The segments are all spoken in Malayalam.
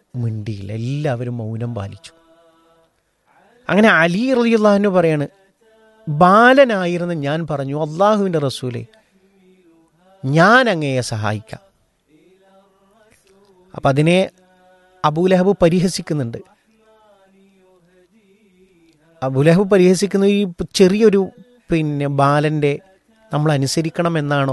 മിണ്ടിയില്ല എല്ലാവരും മൗനം പാലിച്ചു അങ്ങനെ അലി റലിയുള്ളാഹുവിന് പറയാണ് ബാലനായിരുന്ന ഞാൻ പറഞ്ഞു അള്ളാഹുവിൻ്റെ റസൂലെ ഞാൻ അങ്ങയെ സഹായിക്കാം അപ്പം അതിനെ അബൂലഹബ് പരിഹസിക്കുന്നുണ്ട് അബുലഹബ് പരിഹസിക്കുന്ന ഈ ചെറിയൊരു പിന്നെ ബാലൻ്റെ നമ്മൾ അനുസരിക്കണം എന്നാണോ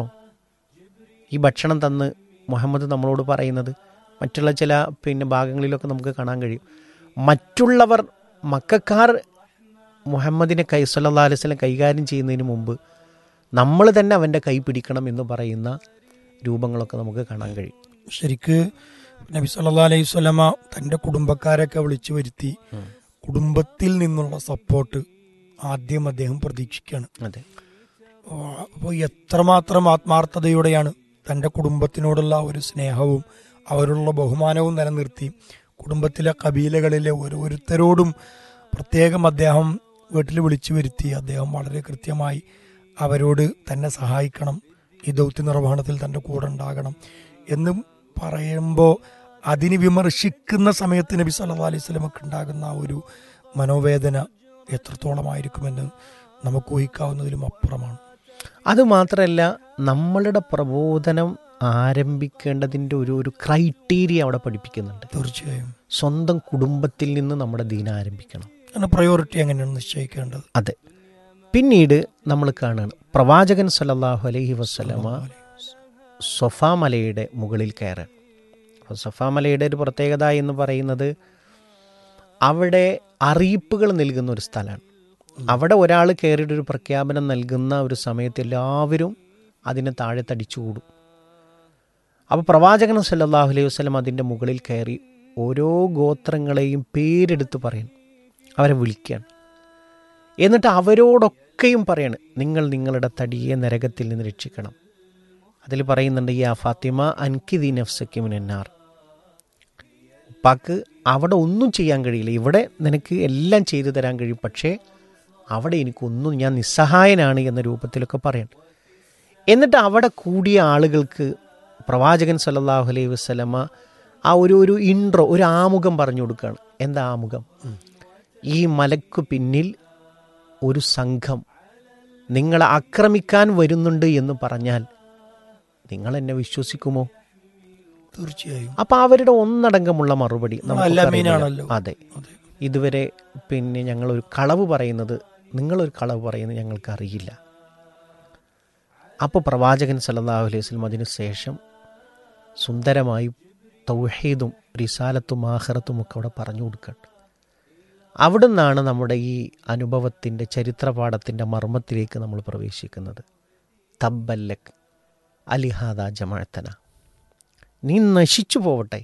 ഈ ഭക്ഷണം തന്ന് മുഹമ്മദ് നമ്മളോട് പറയുന്നത് മറ്റുള്ള ചില പിന്നെ ഭാഗങ്ങളിലൊക്കെ നമുക്ക് കാണാൻ കഴിയും മറ്റുള്ളവർ മക്കാർ മുഹമ്മദിനെ കൈ സല്ലാ അലൈഹി സ്വലം കൈകാര്യം ചെയ്യുന്നതിന് മുമ്പ് നമ്മൾ തന്നെ അവൻ്റെ കൈ പിടിക്കണം എന്ന് പറയുന്ന രൂപങ്ങളൊക്കെ നമുക്ക് കാണാൻ കഴിയും ശരിക്ക് നബി സല്ലാ അലൈഹി സ്വലമ തന്റെ കുടുംബക്കാരൊക്കെ വിളിച്ചു വരുത്തി കുടുംബത്തിൽ നിന്നുള്ള സപ്പോർട്ട് ആദ്യം അദ്ദേഹം പ്രതീക്ഷിക്കുകയാണ് അതെ അപ്പോൾ എത്രമാത്രം ആത്മാർത്ഥതയോടെയാണ് തന്റെ കുടുംബത്തിനോടുള്ള ഒരു സ്നേഹവും അവരുള്ള ബഹുമാനവും നിലനിർത്തി കുടുംബത്തിലെ കബീലകളിലെ ഓരോരുത്തരോടും പ്രത്യേകം അദ്ദേഹം വീട്ടിൽ വിളിച്ചു വരുത്തി അദ്ദേഹം വളരെ കൃത്യമായി അവരോട് തന്നെ സഹായിക്കണം ഈ ദൗത്യ നിർവഹണത്തിൽ തൻ്റെ കൂടെ ഉണ്ടാകണം എന്നും പറയുമ്പോൾ അതിന് വിമർശിക്കുന്ന സമയത്ത് നബി സല്ലാ അലൈഹി സ്വലമൊക്കെ ഉണ്ടാകുന്ന ആ ഒരു മനോവേദന എത്രത്തോളമായിരിക്കുമെന്ന് നമുക്ക് ഊഹിക്കാവുന്നതിലും അപ്പുറമാണ് അത് മാത്രമല്ല നമ്മളുടെ പ്രബോധനം ആരംഭിക്കേണ്ടതിൻ്റെ ഒരു ഒരു ക്രൈറ്റീരിയ അവിടെ പഠിപ്പിക്കുന്നുണ്ട് തീർച്ചയായും സ്വന്തം കുടുംബത്തിൽ നിന്ന് നമ്മുടെ ദീന ആരംഭിക്കണം അങ്ങനെ പ്രയോറിറ്റി എങ്ങനെയാണ് നിശ്ചയിക്കേണ്ടത് അതെ പിന്നീട് നമ്മൾ കാണുകയാണ് പ്രവാചകൻ സല്ലല്ലാഹു അലൈഹി വസ്ലമ സൊഫാ മലയുടെ മുകളിൽ കയറാൻ അപ്പോൾ സൊഫാ മലയുടെ ഒരു പ്രത്യേകത എന്ന് പറയുന്നത് അവിടെ അറിയിപ്പുകൾ നൽകുന്ന ഒരു സ്ഥലമാണ് അവിടെ ഒരാൾ കയറിയിട്ട് ഒരു പ്രഖ്യാപനം നൽകുന്ന ഒരു സമയത്ത് എല്ലാവരും അതിനെ താഴെ തടിച്ചുകൂടും അപ്പോൾ പ്രവാചകൻ സല്ലല്ലാഹു അലൈഹി വസ്ലം അതിൻ്റെ മുകളിൽ കയറി ഓരോ ഗോത്രങ്ങളെയും പേരെടുത്ത് പറയണം അവരെ വിളിക്കുകയാണ് എന്നിട്ട് അവരോടൊക്കെയും പറയാണ് നിങ്ങൾ നിങ്ങളുടെ തടിയെ നരകത്തിൽ നിന്ന് രക്ഷിക്കണം അതിൽ പറയുന്നുണ്ട് യാ ഫാത്തിമ അൻകിദി നഫ്സക്കിമിനാർ ഉപ്പാക്ക് അവിടെ ഒന്നും ചെയ്യാൻ കഴിയില്ല ഇവിടെ നിനക്ക് എല്ലാം ചെയ്തു തരാൻ കഴിയും പക്ഷേ അവിടെ എനിക്കൊന്നും ഞാൻ നിസ്സഹായനാണ് എന്ന രൂപത്തിലൊക്കെ പറയണം എന്നിട്ട് അവിടെ കൂടിയ ആളുകൾക്ക് പ്രവാചകൻ സല്ലല്ലാഹു അലൈഹി വസ്ലമ ആ ഒരു ഒരു ഇൻട്രോ ഒരു ആമുഖം പറഞ്ഞു കൊടുക്കുകയാണ് എന്താ ആമുഖം ഈ മലക്കു പിന്നിൽ ഒരു സംഘം നിങ്ങളെ ആക്രമിക്കാൻ വരുന്നുണ്ട് എന്ന് പറഞ്ഞാൽ നിങ്ങൾ എന്നെ വിശ്വസിക്കുമോ തീർച്ചയായും അപ്പൊ അവരുടെ ഒന്നടങ്കമുള്ള മറുപടി നമുക്കൊക്കെ നല്ല അറിയാം. മീനാണല്ലോ. അതെ അതെ ഇതുവരെ പിന്നെ ഞങ്ങൾ ഒരു കളവ് പറയുന്നത് നിങ്ങളൊരു കളവ് പറയുന്നത് ഞങ്ങൾക്ക് അറിയില്ല അപ്പോൾ പ്രവാചകൻ സല്ലല്ലാഹു അലൈഹി വസല്ലം അതിന് ശേഷം സുന്ദരമായി തൗഹീദും റിസാലത്തും ആഹ്റത്തും ഒക്കെ അവിടെ പറഞ്ഞു കൊടുക്കുകയാണ് അവിടുന്നാണ് നമ്മുടെ ഈ അനുഭവത്തിൻ്റെ ചരിത്രപാഠത്തിൻ്റെ മർമ്മത്തിലേക്ക് നമ്മൾ പ്രവേശിക്കുന്നത് തബ്ബല്ലക് അലിഹാദ ജമാഅത്തന നീ നശിച്ചു പോവട്ടെ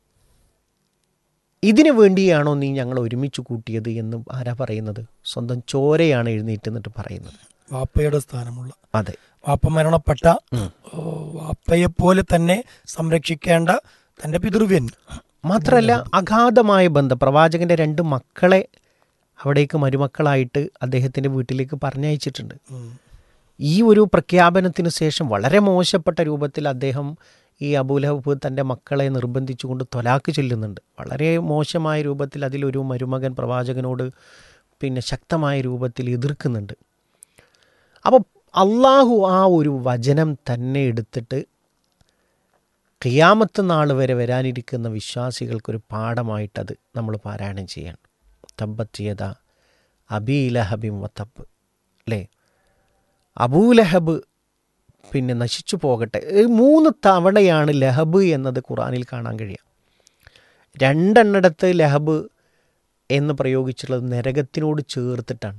ഇതിനു വേണ്ടിയാണോ നീ ഞങ്ങൾ ഒരുമിച്ച് കൂട്ടിയത് എന്ന് ആരാ പറയുന്നത് സ്വന്തം ചോരയാണ് എഴുന്നേറ്റ് എന്നിട്ട് പറയുന്നത് വാപ്പയുടെ സ്ഥാനമുള്ള അതെ വാപ്പ മരണപ്പെട്ട ഓ, വാപ്പയെ പോലെ തന്നെ സംരക്ഷിക്കേണ്ട തന്റെ പിതൃവ്യൻ മാത്രമല്ല അഗാധമായ ബന്ധം പ്രവാചകന്റെ രണ്ട് മക്കളെ അവിടേക്ക് മരുമക്കളായിട്ട് അദ്ദേഹത്തിന്റെ വീട്ടിലേക്ക് പറഞ്ഞയച്ചിട്ടുണ്ട് ഉം. ഈ ഒരു പ്രഖ്യാപനത്തിന് ശേഷം വളരെ മോശപ്പെട്ട രൂപത്തിൽ അദ്ദേഹം ഈ അബൂലഹബ് തൻ്റെ മക്കളെ നിർബന്ധിച്ചുകൊണ്ട് തൊലാക്ക് ചൊല്ലുന്നുണ്ട് വളരെ മോശമായ രൂപത്തിൽ അതിലൊരു മരുമകൻ പ്രവാചകനോട് പിന്നെ ശക്തമായ രൂപത്തിൽ എതിർക്കുന്നുണ്ട് അപ്പോൾ അള്ളാഹു ആ ഒരു വചനം തന്നെ എടുത്തിട്ട് ഖിയാമത്ത് നാൾ വരെ വരാനിരിക്കുന്ന വിശ്വാസികൾക്കൊരു പാഠമായിട്ടത് നമ്മൾ പാരായണം ചെയ്യണം തബ്ബത്തിയത അബീലഹബിം വത്തബ് അല്ലേ അബൂലഹബ് പിന്നെ നശിച്ചു പോകട്ടെ ഈ മൂന്ന് തവണയാണ് ലഹബ് എന്നത് ഖുറാനിൽ കാണാൻ കഴിയുക രണ്ടെണ്ണിടത്ത് ലഹബ് എന്ന് പ്രയോഗിച്ചിട്ടുള്ളത് നരകത്തിനോട് ചേർത്തിട്ടാണ്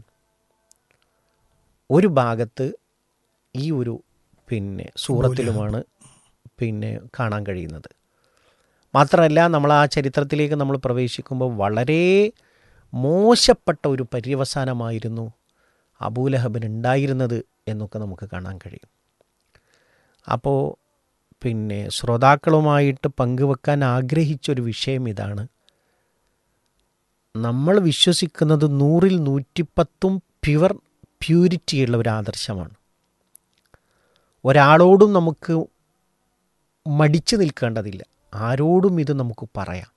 ഒരു ഭാഗത്ത് ഈ ഒരു പിന്നെ സൂറത്തിലുമാണ് പിന്നെ കാണാൻ കഴിയുന്നത് മാത്രമല്ല നമ്മൾ ആ ചരിത്രത്തിലേക്ക് നമ്മൾ പ്രവേശിക്കുമ്പോൾ വളരെ മോശപ്പെട്ട ഒരു പര്യവസാനമായിരുന്നു അബൂലഹബിന് ഉണ്ടായിരുന്നത് എന്നൊക്കെ നമുക്ക് കാണാൻ കഴിയും അപ്പോൾ പിന്നെ ശ്രോതാക്കളുമായിട്ട് പങ്കുവെക്കാൻ ആഗ്രഹിച്ചൊരു വിഷയം ഇതാണ് നമ്മൾ വിശ്വസിക്കുന്നത് നൂറിൽ നൂറ്റിപ്പത്തും പ്യുവർ പ്യൂരിറ്റിയുള്ള ഒരു ആദർശമാണ് ഒരാളോടും നമുക്ക് മടിച്ചു നിൽക്കേണ്ടതില്ല ആരോടും ഇത് നമുക്ക് പറയാം